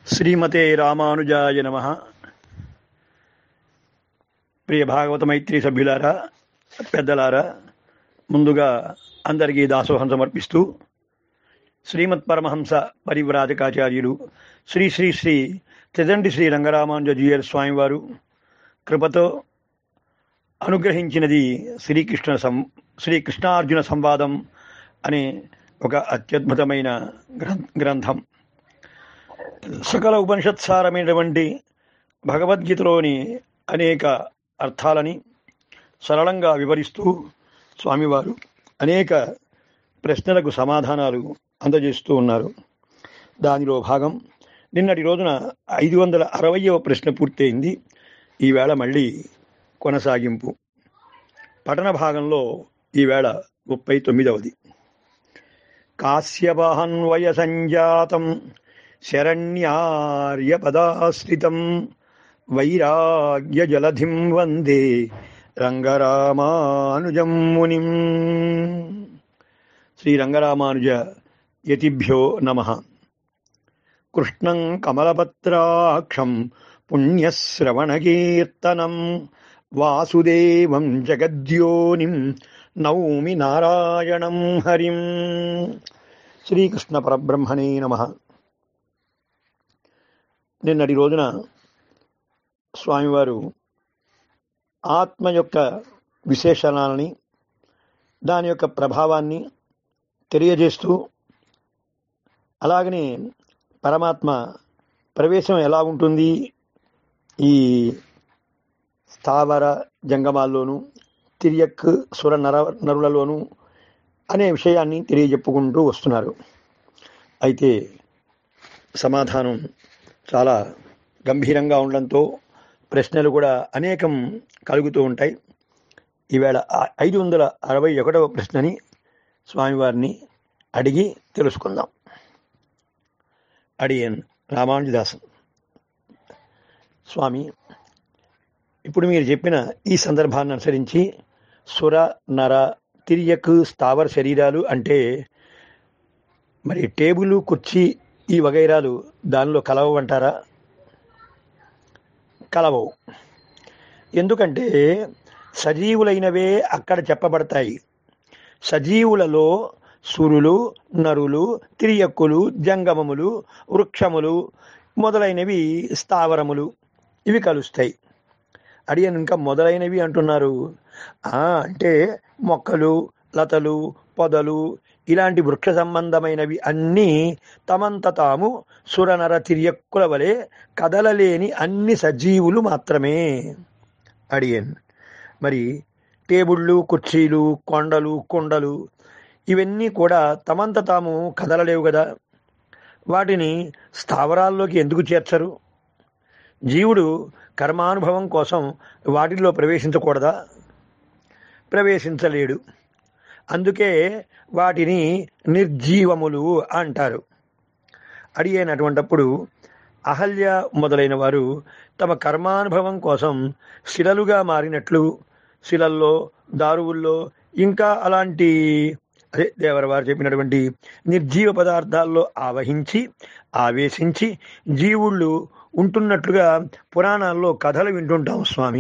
శ్రీమతే రామానుజాయ నమ ప్రియ భాగవత మైత్రి సభ్యులారా పెద్దలారా ముందుగా అందరికీ దాసోహం సమర్పిస్తూ శ్రీమత్ పరమహంస పరివ్రాజకాచార్యులు శ్రీ శ్రీ శ్రీ త్రిదండి శ్రీ రంగరామానుజీయర్ స్వామివారు కృపతో అనుగ్రహించినది శ్రీకృష్ణ సం శ్రీకృష్ణార్జున సంవాదం అనే ఒక అత్యద్భుతమైన గ్రం గ్రంథం సకల ఉపనిషత్సారమైనటువంటి భగవద్గీతలోని అనేక అర్థాలని సరళంగా వివరిస్తూ స్వామివారు అనేక ప్రశ్నలకు సమాధానాలు అందజేస్తూ ఉన్నారు దానిలో భాగం నిన్నటి రోజున ఐదు వందల అరవయవ ప్రశ్న పూర్తయింది ఈవేళ మళ్ళీ కొనసాగింపు పఠన భాగంలో ఈవేళ ముప్పై తొమ్మిదవది కాశ్యపహన్వయ సంజాతం శరణ్యార్యపదాశ్రితం వైరాగ్య జలధిం వందే రంగరామానుజం మునిం శ్రీ రంగరామానుజ యతిభ్యో నమ కృష్ణం కమలపత్రాక్షం పుణ్యశ్రవణకీర్తనం వాసుదేవం జగద్యోనిం నౌమి నారాయణం హరిం శ్రీకృష్ణ పరబ్రహ్మణే నమ నిన్నటి రోజున స్వామివారు ఆత్మ యొక్క విశేషణాలని దాని యొక్క ప్రభావాన్ని తెలియజేస్తూ అలాగనే పరమాత్మ ప్రవేశం ఎలా ఉంటుంది ఈ స్థావర జంగమాల్లోనూ తిరియక్ సుర నర నరులలోనూ అనే విషయాన్ని తెలియజెప్పుకుంటూ వస్తున్నారు అయితే సమాధానం చాలా గంభీరంగా ఉండడంతో ప్రశ్నలు కూడా అనేకం కలుగుతూ ఉంటాయి ఈవేళ ఐదు వందల అరవై ఒకటవ ప్రశ్నని స్వామివారిని అడిగి తెలుసుకుందాం అడియన్ రామానుజదాసన్ స్వామి ఇప్పుడు మీరు చెప్పిన ఈ సందర్భాన్ని అనుసరించి సుర నర తిరియక్ స్థావర శరీరాలు అంటే మరి టేబుల్ కుర్చీ ఈ వగైరాలు దానిలో కలవంటారా కలవవు ఎందుకంటే సజీవులైనవే అక్కడ చెప్పబడతాయి సజీవులలో సురులు నరులు తిరియక్కులు జంగమములు వృక్షములు మొదలైనవి స్థావరములు ఇవి కలుస్తాయి అడియన్ ఇంకా మొదలైనవి అంటున్నారు అంటే మొక్కలు లతలు పొదలు ఇలాంటి వృక్ష సంబంధమైనవి అన్నీ తమంత తాము సురనర తిరియక్కుల వలె కదలలేని అన్ని సజీవులు మాత్రమే అడియన్ మరి టేబుళ్ళు కుర్చీలు కొండలు కొండలు ఇవన్నీ కూడా తమంత తాము కదలలేవు కదా వాటిని స్థావరాల్లోకి ఎందుకు చేర్చరు జీవుడు కర్మానుభవం కోసం వాటిల్లో ప్రవేశించకూడదా ప్రవేశించలేడు అందుకే వాటిని నిర్జీవములు అంటారు అడిగైనటువంటప్పుడు అహల్య మొదలైన వారు తమ కర్మానుభవం కోసం శిలలుగా మారినట్లు శిలల్లో దారువుల్లో ఇంకా అలాంటి అదే దేవరవారు చెప్పినటువంటి నిర్జీవ పదార్థాల్లో ఆవహించి ఆవేశించి జీవుళ్ళు ఉంటున్నట్లుగా పురాణాల్లో కథలు వింటుంటాం స్వామి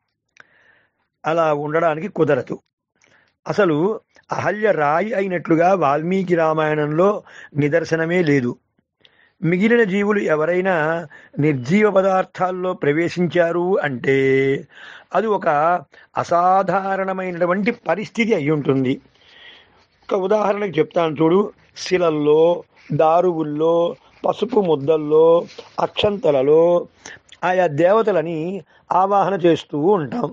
అలా ఉండడానికి కుదరదు అసలు అహల్య రాయి అయినట్లుగా వాల్మీకి రామాయణంలో నిదర్శనమే లేదు మిగిలిన జీవులు ఎవరైనా నిర్జీవ పదార్థాల్లో ప్రవేశించారు అంటే అది ఒక అసాధారణమైనటువంటి పరిస్థితి అయి ఉంటుంది ఒక ఉదాహరణకు చెప్తాను చూడు శిలల్లో దారువుల్లో పసుపు ముద్దల్లో అక్షంతలలో ఆయా దేవతలని ఆవాహన చేస్తూ ఉంటాం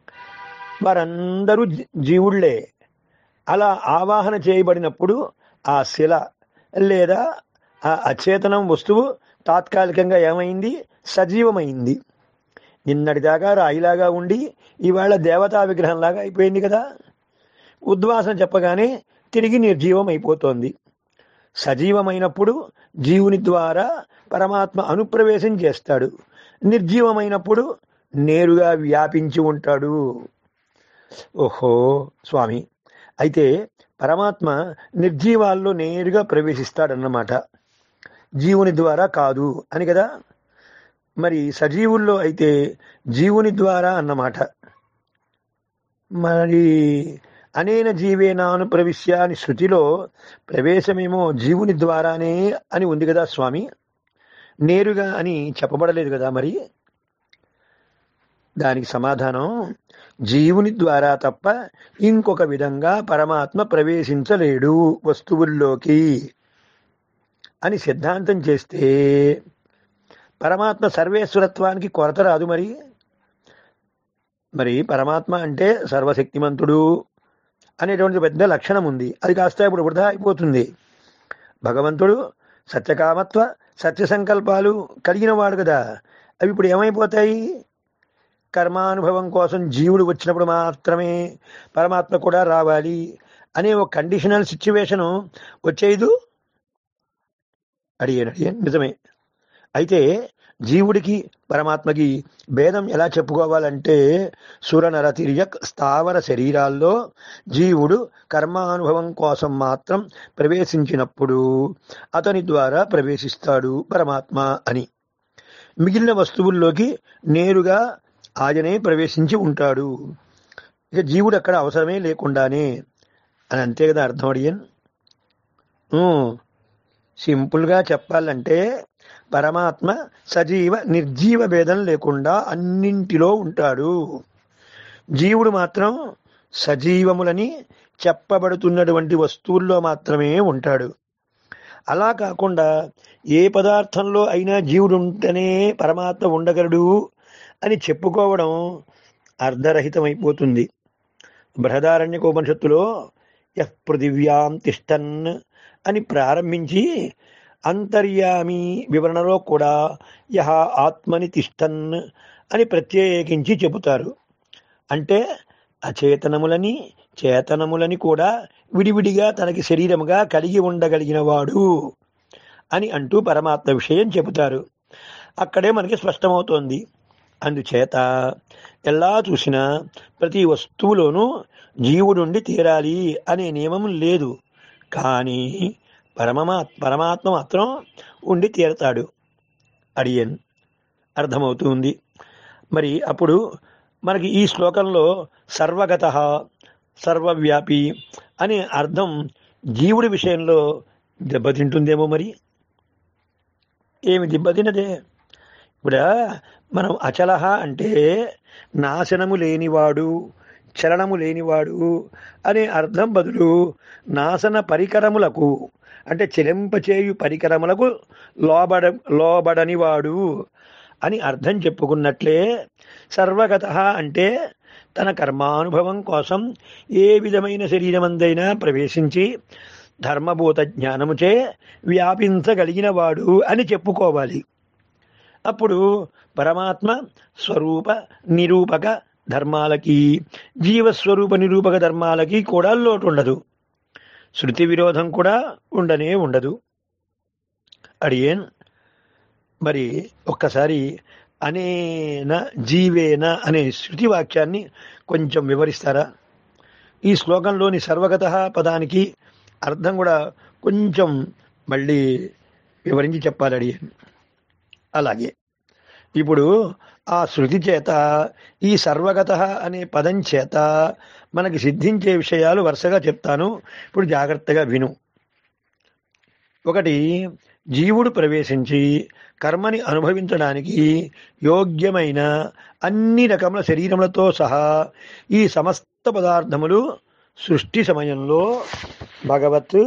వారందరూ జీవుళ్లే అలా ఆవాహన చేయబడినప్పుడు ఆ శిల లేదా ఆ అచేతనం వస్తువు తాత్కాలికంగా ఏమైంది సజీవమైంది నిన్నటిదాకా రాయిలాగా ఉండి ఇవాళ దేవతా విగ్రహంలాగా అయిపోయింది కదా ఉద్వాసన చెప్పగానే తిరిగి నిర్జీవం అయిపోతోంది సజీవమైనప్పుడు జీవుని ద్వారా పరమాత్మ అనుప్రవేశం చేస్తాడు నిర్జీవమైనప్పుడు నేరుగా వ్యాపించి ఉంటాడు ఓహో స్వామి అయితే పరమాత్మ నిర్జీవాల్లో నేరుగా ప్రవేశిస్తాడన్నమాట జీవుని ద్వారా కాదు అని కదా మరి సజీవుల్లో అయితే జీవుని ద్వారా అన్నమాట మరి అనేన జీవేనాను ప్రవిశ్య అని శృతిలో ప్రవేశమేమో జీవుని ద్వారానే అని ఉంది కదా స్వామి నేరుగా అని చెప్పబడలేదు కదా మరి దానికి సమాధానం జీవుని ద్వారా తప్ప ఇంకొక విధంగా పరమాత్మ ప్రవేశించలేడు వస్తువుల్లోకి అని సిద్ధాంతం చేస్తే పరమాత్మ సర్వేశ్వరత్వానికి కొరత రాదు మరి మరి పరమాత్మ అంటే సర్వశక్తిమంతుడు అనేటువంటి పెద్ద లక్షణం ఉంది అది కాస్త ఇప్పుడు వృధా అయిపోతుంది భగవంతుడు సత్యకామత్వ సత్య సంకల్పాలు కలిగిన వాడు కదా అవి ఇప్పుడు ఏమైపోతాయి కర్మానుభవం కోసం జీవుడు వచ్చినప్పుడు మాత్రమే పరమాత్మ కూడా రావాలి అనే ఒక కండిషనల్ సిచ్యువేషను వచ్చేదు అడిగాను అడిగాను నిజమే అయితే జీవుడికి పరమాత్మకి భేదం ఎలా చెప్పుకోవాలంటే సురనర తిరియక్ స్థావర శరీరాల్లో జీవుడు కర్మానుభవం కోసం మాత్రం ప్రవేశించినప్పుడు అతని ద్వారా ప్రవేశిస్తాడు పరమాత్మ అని మిగిలిన వస్తువుల్లోకి నేరుగా ఆయనే ప్రవేశించి ఉంటాడు ఇక జీవుడు అక్కడ అవసరమే లేకుండానే అని అంతే కదా అర్థం అడియన్ సింపుల్గా చెప్పాలంటే పరమాత్మ సజీవ నిర్జీవ భేదం లేకుండా అన్నింటిలో ఉంటాడు జీవుడు మాత్రం సజీవములని చెప్పబడుతున్నటువంటి వస్తువుల్లో మాత్రమే ఉంటాడు అలా కాకుండా ఏ పదార్థంలో అయినా జీవుడు ఉంటేనే పరమాత్మ ఉండగలడు అని చెప్పుకోవడం అర్ధరహితమైపోతుంది బృహదారణ్యకోపనిషత్తులో యః పృథివ్యాం తిష్టన్ అని ప్రారంభించి అంతర్యామి వివరణలో కూడా యహ ఆత్మని తిష్టన్ అని ప్రత్యేకించి చెబుతారు అంటే అచేతనములని చేతనములని కూడా విడివిడిగా తనకి శరీరముగా కలిగి ఉండగలిగిన వాడు అని అంటూ పరమాత్మ విషయం చెబుతారు అక్కడే మనకి స్పష్టమవుతోంది అందుచేత ఎలా చూసినా ప్రతి వస్తువులోనూ జీవుడుండి తీరాలి అనే నియమం లేదు కానీ పరమమా పరమాత్మ మాత్రం ఉండి తీరతాడు అడియన్ అర్థమవుతుంది మరి అప్పుడు మనకి ఈ శ్లోకంలో సర్వగత సర్వవ్యాపి అనే అర్థం జీవుడి విషయంలో దెబ్బతింటుందేమో మరి ఏమి దెబ్బతినదే ఇప్పుడు మనం అచలహ అంటే నాశనము లేనివాడు చలనము లేనివాడు అనే అర్థం బదులు నాశన పరికరములకు అంటే చెలింపచేయు పరికరములకు లోబడ లోబడనివాడు అని అర్థం చెప్పుకున్నట్లే సర్వగత అంటే తన కర్మానుభవం కోసం ఏ విధమైన శరీరమందైనా ప్రవేశించి ధర్మభూత జ్ఞానముచే వ్యాపించగలిగిన వాడు అని చెప్పుకోవాలి అప్పుడు పరమాత్మ స్వరూప నిరూపక ధర్మాలకి జీవస్వరూప నిరూపక ధర్మాలకి కూడా లోటు ఉండదు శృతి విరోధం కూడా ఉండనే ఉండదు అడియేన్ మరి ఒక్కసారి అనేన జీవేన అనే శృతి వాక్యాన్ని కొంచెం వివరిస్తారా ఈ శ్లోకంలోని సర్వగత పదానికి అర్థం కూడా కొంచెం మళ్ళీ వివరించి చెప్పాలి అడిగాను అలాగే ఇప్పుడు ఆ శృతి చేత ఈ సర్వగత అనే పదం చేత మనకి సిద్ధించే విషయాలు వరుసగా చెప్తాను ఇప్పుడు జాగ్రత్తగా విను ఒకటి జీవుడు ప్రవేశించి కర్మని అనుభవించడానికి యోగ్యమైన అన్ని రకముల శరీరములతో సహా ఈ సమస్త పదార్థములు సృష్టి సమయంలో భగవత్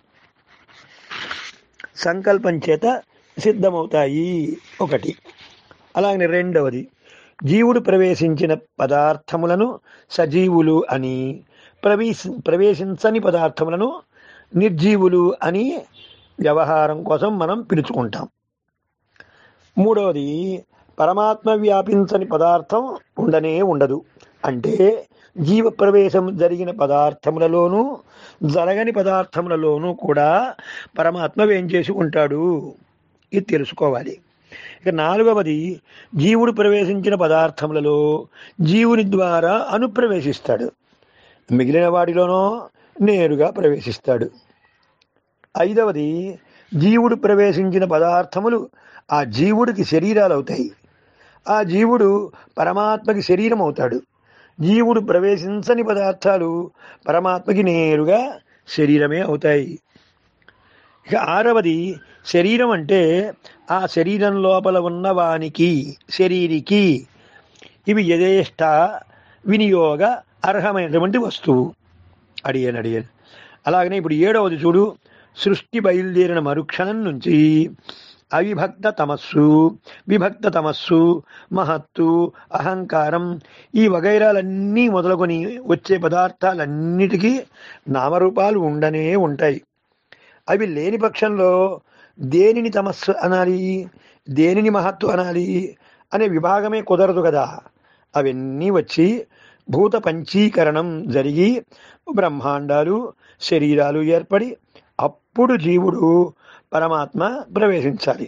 సంకల్పం చేత సిద్ధమవుతాయి ఒకటి అలాగే రెండవది జీవుడు ప్రవేశించిన పదార్థములను సజీవులు అని ప్రవేశ ప్రవేశించని పదార్థములను నిర్జీవులు అని వ్యవహారం కోసం మనం పిలుచుకుంటాం మూడవది పరమాత్మ వ్యాపించని పదార్థం ఉండనే ఉండదు అంటే జీవ ప్రవేశం జరిగిన పదార్థములలోనూ జరగని పదార్థములలోనూ కూడా పరమాత్మ వేంచేసి ఉంటాడు ఇది తెలుసుకోవాలి ఇక నాలుగవది జీవుడు ప్రవేశించిన పదార్థములలో జీవుని ద్వారా అనుప్రవేశిస్తాడు మిగిలిన వాటిలోనో నేరుగా ప్రవేశిస్తాడు ఐదవది జీవుడు ప్రవేశించిన పదార్థములు ఆ జీవుడికి శరీరాలు అవుతాయి ఆ జీవుడు పరమాత్మకి శరీరం అవుతాడు జీవుడు ప్రవేశించని పదార్థాలు పరమాత్మకి నేరుగా శరీరమే అవుతాయి ఇక ఆరవది శరీరం అంటే ఆ శరీరం లోపల ఉన్న వానికి శరీరికి ఇవి యథేష్ట వినియోగ అర్హమైనటువంటి వస్తువు అడిగాను అడిగాను అలాగనే ఇప్పుడు ఏడవది చూడు సృష్టి బయలుదేరిన మరుక్షణం నుంచి అవిభక్త తమస్సు విభక్త తమస్సు మహత్తు అహంకారం ఈ వగైరాలన్నీ మొదలుకొని వచ్చే పదార్థాలన్నిటికీ నామరూపాలు ఉండనే ఉంటాయి అవి లేని పక్షంలో దేనిని తమస్సు అనాలి దేనిని మహత్తు అనాలి అనే విభాగమే కుదరదు కదా అవన్నీ వచ్చి భూత పంచీకరణం జరిగి బ్రహ్మాండాలు శరీరాలు ఏర్పడి అప్పుడు జీవుడు పరమాత్మ ప్రవేశించాలి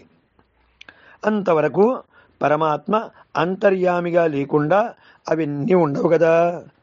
అంతవరకు పరమాత్మ అంతర్యామిగా లేకుండా అవన్నీ ఉండవు కదా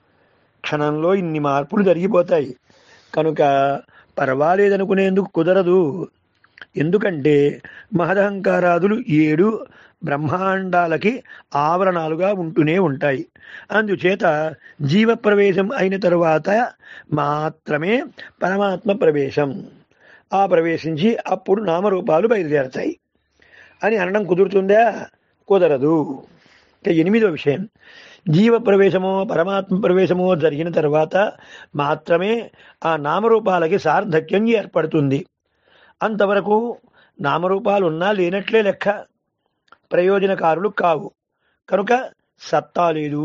క్షణంలో ఇన్ని మార్పులు జరిగిపోతాయి కనుక పర్వాలేదనుకునేందుకు కుదరదు ఎందుకంటే మహదహంకారాదులు ఏడు బ్రహ్మాండాలకి ఆవరణాలుగా ఉంటూనే ఉంటాయి అందుచేత జీవ ప్రవేశం అయిన తరువాత మాత్రమే పరమాత్మ ప్రవేశం ఆ ప్రవేశించి అప్పుడు నామరూపాలు బయలుదేరతాయి అని అనడం కుదురుతుందా కుదరదు ఇక ఎనిమిదో విషయం జీవ ప్రవేశమో పరమాత్మ ప్రవేశమో జరిగిన తర్వాత మాత్రమే ఆ నామరూపాలకి సార్థక్యం ఏర్పడుతుంది అంతవరకు నామరూపాలు ఉన్నా లేనట్లే లెక్క ప్రయోజనకారులు కావు కనుక సత్తా లేదు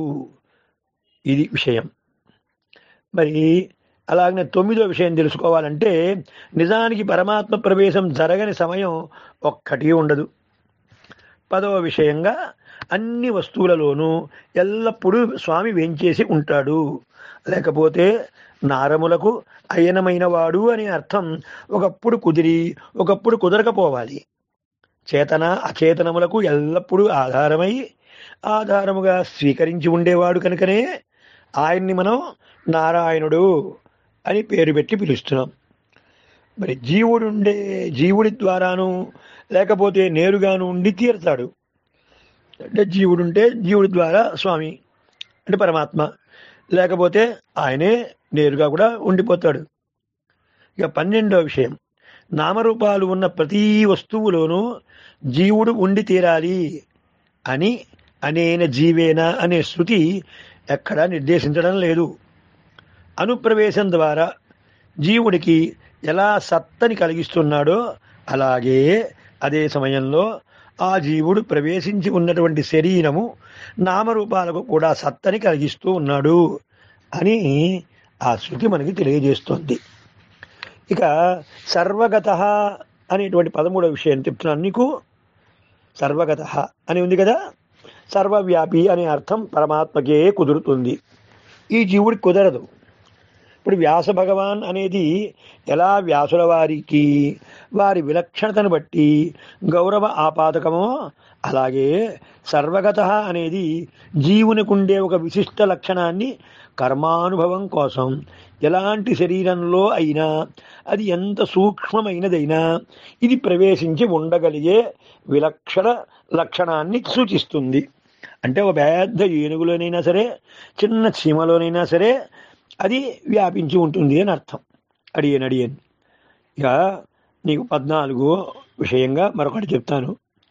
ఇది విషయం మరి అలాగనే తొమ్మిదో విషయం తెలుసుకోవాలంటే నిజానికి పరమాత్మ ప్రవేశం జరగని సమయం ఒక్కటి ఉండదు పదవ విషయంగా అన్ని వస్తువులలోనూ ఎల్లప్పుడూ స్వామి వేంచేసి ఉంటాడు లేకపోతే నారములకు అయనమైన వాడు అనే అర్థం ఒకప్పుడు కుదిరి ఒకప్పుడు కుదరకపోవాలి చేతన అచేతనములకు ఎల్లప్పుడూ ఆధారమై ఆధారముగా స్వీకరించి ఉండేవాడు కనుకనే ఆయన్ని మనం నారాయణుడు అని పేరు పెట్టి పిలుస్తున్నాం మరి జీవుడుండే జీవుడి ద్వారాను లేకపోతే నేరుగాను ఉండి తీరుతాడు అంటే జీవుడుంటే జీవుడి ద్వారా స్వామి అంటే పరమాత్మ లేకపోతే ఆయనే నేరుగా కూడా ఉండిపోతాడు ఇక పన్నెండో విషయం నామరూపాలు ఉన్న ప్రతి వస్తువులోనూ జీవుడు ఉండి తీరాలి అని అనేన జీవేన అనే శృతి ఎక్కడా నిర్దేశించడం లేదు అనుప్రవేశం ద్వారా జీవుడికి ఎలా సత్తని కలిగిస్తున్నాడో అలాగే అదే సమయంలో ఆ జీవుడు ప్రవేశించి ఉన్నటువంటి శరీరము నామరూపాలకు కూడా సత్తని కలిగిస్తూ ఉన్నాడు అని ఆ శృతి మనకి తెలియజేస్తోంది ఇక సర్వగత అనేటువంటి పదమూడవ విషయం చెప్తున్నాను నీకు సర్వగత అని ఉంది కదా సర్వవ్యాపి అనే అర్థం పరమాత్మకే కుదురుతుంది ఈ జీవుడికి కుదరదు ఇప్పుడు వ్యాస భగవాన్ అనేది ఎలా వ్యాసుల వారికి వారి విలక్షణతను బట్టి గౌరవ ఆపాదకమో అలాగే సర్వగత అనేది జీవునికుండే ఒక విశిష్ట లక్షణాన్ని కర్మానుభవం కోసం ఎలాంటి శరీరంలో అయినా అది ఎంత సూక్ష్మమైనదైనా ఇది ప్రవేశించి ఉండగలిగే విలక్షణ లక్షణాన్ని సూచిస్తుంది అంటే ఒక పెద్ద ఏనుగులోనైనా సరే చిన్న చీమలోనైనా సరే అది వ్యాపించి ఉంటుంది అని అర్థం అడియన్ అడియన్ ఇక నీకు పద్నాలుగో విషయంగా మరొకటి చెప్తాను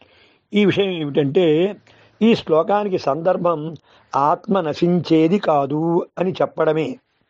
ఈ విషయం ఏమిటంటే ఈ శ్లోకానికి సందర్భం ఆత్మ నశించేది కాదు అని చెప్పడమే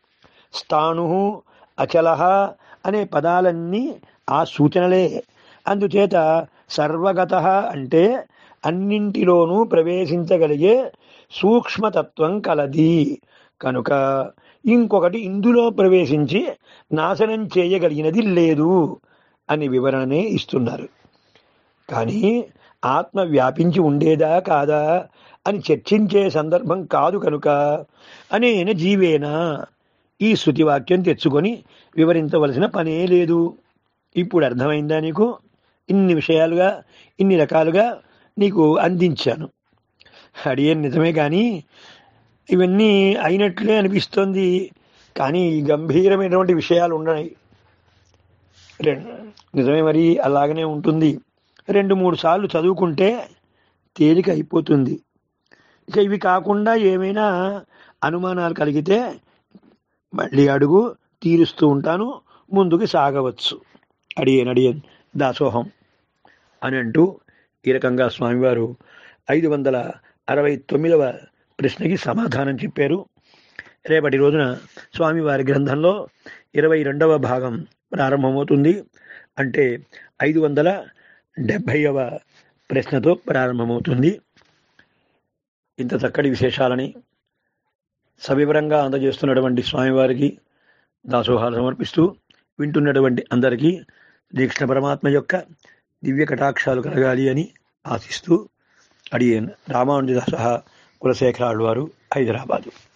స్థాణు అచల అనే పదాలన్నీ ఆ సూచనలే అందుచేత సర్వగత అంటే అన్నింటిలోనూ ప్రవేశించగలిగే సూక్ష్మతత్వం కలది కనుక ఇంకొకటి ఇందులో ప్రవేశించి నాశనం చేయగలిగినది లేదు అని వివరణనే ఇస్తున్నారు కానీ ఆత్మ వ్యాపించి ఉండేదా కాదా అని చర్చించే సందర్భం కాదు కనుక అనేన జీవేనా ఈ శృతివాక్యం తెచ్చుకొని వివరించవలసిన పనే లేదు ఇప్పుడు అర్థమైందా నీకు ఇన్ని విషయాలుగా ఇన్ని రకాలుగా నీకు అందించాను అడిగే నిజమే కానీ ఇవన్నీ అయినట్లే అనిపిస్తోంది కానీ ఈ గంభీరమైనటువంటి విషయాలు ఉన్నాయి రెం- నిజమే మరి అలాగనే ఉంటుంది రెండు మూడు సార్లు చదువుకుంటే తేలిక అయిపోతుంది ఇక ఇవి కాకుండా ఏమైనా అనుమానాలు కలిగితే మళ్ళీ అడుగు తీరుస్తూ ఉంటాను ముందుకు సాగవచ్చు అడియన్ అడియన్ దాసోహం అని అంటూ ఈ రకంగా స్వామివారు ఐదు వందల అరవై తొమ్మిదవ ప్రశ్నకి సమాధానం చెప్పారు రేపటి రోజున స్వామివారి గ్రంథంలో ఇరవై రెండవ భాగం ప్రారంభమవుతుంది అంటే ఐదు వందల డెబ్భైవ ప్రశ్నతో ప్రారంభమవుతుంది ఇంత చక్కటి విశేషాలని సవివరంగా అందజేస్తున్నటువంటి స్వామివారికి దాసోహాలు సమర్పిస్తూ వింటున్నటువంటి అందరికీ దీక్షణ పరమాత్మ యొక్క దివ్య కటాక్షాలు కలగాలి అని ఆశిస్తూ అడియన్ రామానుజదాస కులశేఖరాళ్ళు వారు హైదరాబాదు